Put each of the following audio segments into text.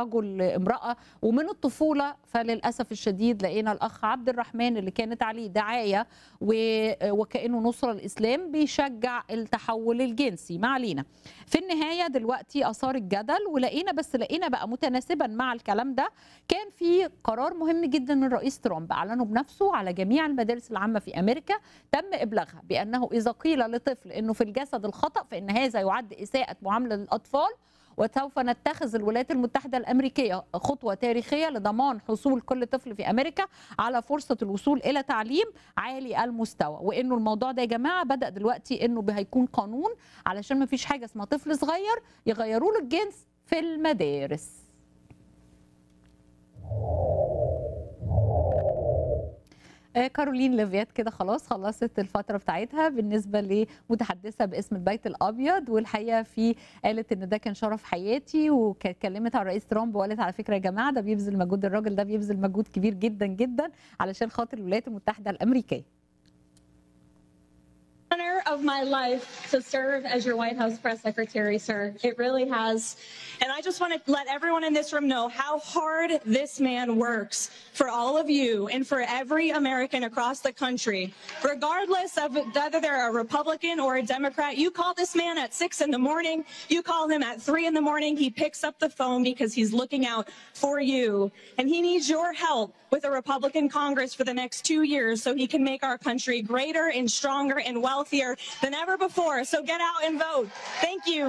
رجل امراه ومن الطفوله فللاسف الشديد لقينا الاخ عبد الرحمن اللي كانت عليه دعايه وكانه نصره الاسلام بيشجع التحول الجنسي ما علينا في النهايه دلوقتي اثار الجدل ولقينا بس لقينا بقى متناسبا مع الكلام ده كان في قرار مهم جدا من رئيس ترامب اعلنه بنفسه على جميع المدارس العامه في امريكا تم ابلاغها بانه اذا قيل لطفل انه في الجسد الخطا فان هذا يعد اساءه معامله للاطفال وسوف نتخذ الولايات المتحده الامريكيه خطوه تاريخيه لضمان حصول كل طفل في امريكا على فرصه الوصول الى تعليم عالي المستوى وانه الموضوع ده يا جماعه بدا دلوقتي انه هيكون قانون علشان ما فيش حاجه اسمها طفل صغير يغيروا له الجنس في المدارس كارولين ليفيات كده خلاص خلصت الفتره بتاعتها بالنسبه لمتحدثه باسم البيت الابيض والحقيقه في قالت ان ده كان شرف حياتي وكلمت على الرئيس ترامب وقالت على فكره يا جماعه ده بيبذل مجهود الراجل ده بيبذل مجهود كبير جدا جدا علشان خاطر الولايات المتحده الامريكيه honor of my life to serve as your White House press secretary, sir. It really has. And I just want to let everyone in this room know how hard this man works for all of you and for every American across the country. Regardless of whether they're a Republican or a Democrat, you call this man at six in the morning, you call him at three in the morning, he picks up the phone because he's looking out for you. And he needs your help with a Republican Congress for the next two years so he can make our country greater and stronger and wealthier than ever before. So get out and vote. Thank you.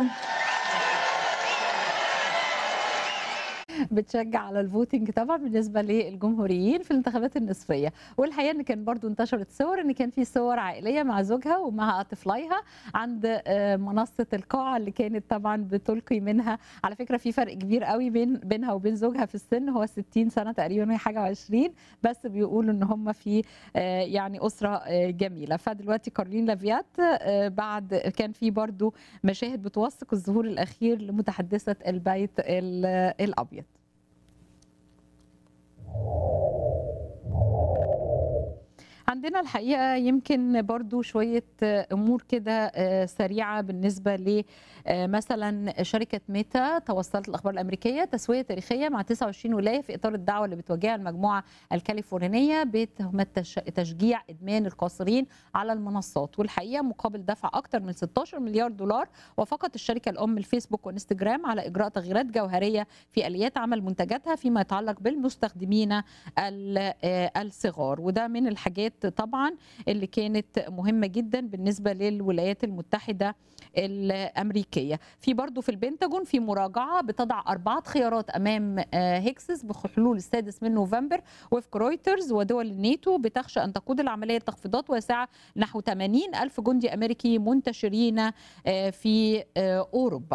بتشجع على الفوتنج طبعا بالنسبه للجمهوريين في الانتخابات النصفيه والحقيقه ان كان برضو انتشرت صور ان كان في صور عائليه مع زوجها ومع طفليها عند منصه القاعه اللي كانت طبعا بتلقي منها على فكره في فرق كبير قوي بين بينها وبين زوجها في السن هو 60 سنه تقريبا وهي حاجه و20 بس بيقولوا ان هم في يعني اسره جميله فدلوقتي كارلين لافيات بعد كان في برضو مشاهد بتوثق الظهور الاخير لمتحدثه البيت الابيض عندنا الحقيقه يمكن برضو شويه امور كده سريعه بالنسبه ل مثلا شركه ميتا توصلت الاخبار الامريكيه تسويه تاريخيه مع 29 ولايه في اطار الدعوه اللي بتواجهها المجموعه الكاليفورنيه بتهمه تشجيع ادمان القاصرين على المنصات والحقيقه مقابل دفع اكثر من 16 مليار دولار وافقت الشركه الام الفيسبوك وانستجرام على اجراء تغييرات جوهريه في اليات عمل منتجاتها فيما يتعلق بالمستخدمين الصغار وده من الحاجات طبعا اللي كانت مهمه جدا بالنسبه للولايات المتحده الامريكيه في برضو في البنتاجون في مراجعه بتضع اربعه خيارات امام هيكسس بحلول السادس من نوفمبر وفق رويترز ودول الناتو بتخشى ان تقود العمليه تخفيضات واسعه نحو 80 الف جندي امريكي منتشرين في اوروبا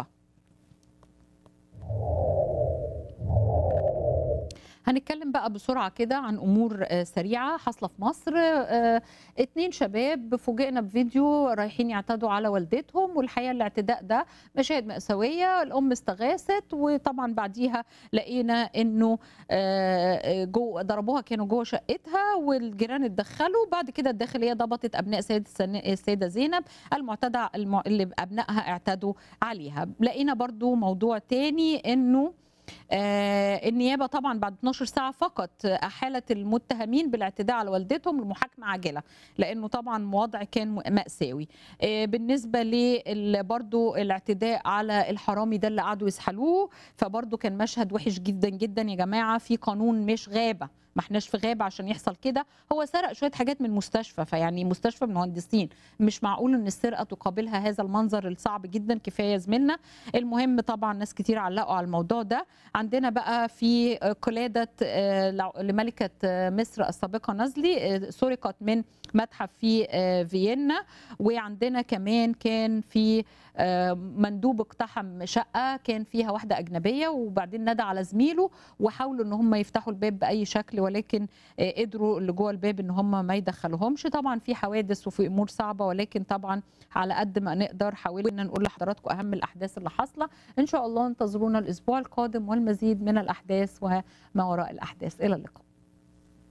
هنتكلم بقى بسرعه كده عن امور سريعه حاصله في مصر اتنين شباب فوجئنا بفيديو رايحين يعتدوا على والدتهم والحقيقه الاعتداء ده مشاهد مأساويه الام استغاثت وطبعا بعديها لقينا انه جو ضربوها كانوا جوه شقتها والجيران اتدخلوا بعد كده الداخليه ضبطت ابناء سيده السيده زينب المعتدى اللي ابنائها اعتدوا عليها لقينا برضو موضوع تاني انه آه النيابه طبعا بعد 12 ساعه فقط احالت المتهمين بالاعتداء على والدتهم لمحاكمه عاجله لانه طبعا وضع كان ماساوي آه بالنسبه ل برضو الاعتداء على الحرامي ده اللي قعدوا يسحلوه فبرضو كان مشهد وحش جدا جدا يا جماعه في قانون مش غابه ما احناش في غابه عشان يحصل كده هو سرق شويه حاجات من مستشفى فيعني مستشفى مهندسين مش معقول ان السرقه تقابلها هذا المنظر الصعب جدا كفايه زميلنا المهم طبعا ناس كتير علقوا على الموضوع ده عندنا بقى في قلاده لملكه مصر السابقه نزلي سرقت من متحف في فيينا وعندنا كمان كان في مندوب اقتحم شقه كان فيها واحده اجنبيه وبعدين ندى على زميله وحاولوا ان هم يفتحوا الباب باي شكل ولكن قدروا اللي جوه الباب ان هم ما يدخلوهمش طبعا في حوادث وفي امور صعبه ولكن طبعا على قد ما نقدر حاولنا نقول لحضراتكم اهم الاحداث اللي حاصله ان شاء الله انتظرونا الاسبوع القادم والمزيد من الاحداث وما وراء الاحداث الى اللقاء